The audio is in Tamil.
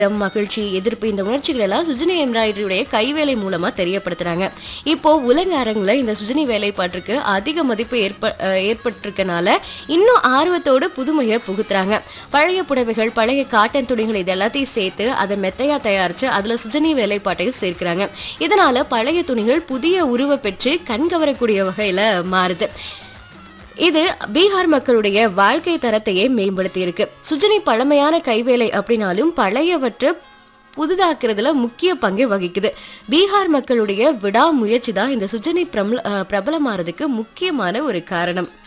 மகிழ்ச்சி எதிர்ப்பு இந்த உணர்ச்சிகள் எல்லாம் சுஜினி எம்ப்ராய்டரியுடைய கைவேலை மூலமா தெரியப்படுத்துறாங்க இப்போ உலக அரங்குல இந்த சுஜினி வேலைப்பாட்டிற்கு அதிக மதிப்பு ஏற்ப அஹ் ஏற்பட்டிருக்கனால இன்னும் ஆர்வத்தோடு புதுமையை புகுத்துறாங்க பழைய புடவைகள் பழைய காட்டன் துணிகள் இது எல்லாத்தையும் சேர்த்து அதை மெத்தையா தயாரிச்சு அதுல சுஜினி வேலைப்பாட்டையும் சேர்க்கிறாங்க இதனால பழைய துணிகள் புதிய உருவ பெற்று கண்கவரக்கூடிய வகையில மாறுது இது பீகார் மக்களுடைய வாழ்க்கை தரத்தையே மேம்படுத்தி இருக்கு சுஜினி பழமையான கைவேலை அப்படின்னாலும் பழையவற்றை புதிதாக்குறதுல முக்கிய பங்கை வகிக்குது பீகார் மக்களுடைய விடாமுயற்சி தான் இந்த சுஜினி பிரபல அஹ் பிரபலமாறதுக்கு முக்கியமான ஒரு காரணம்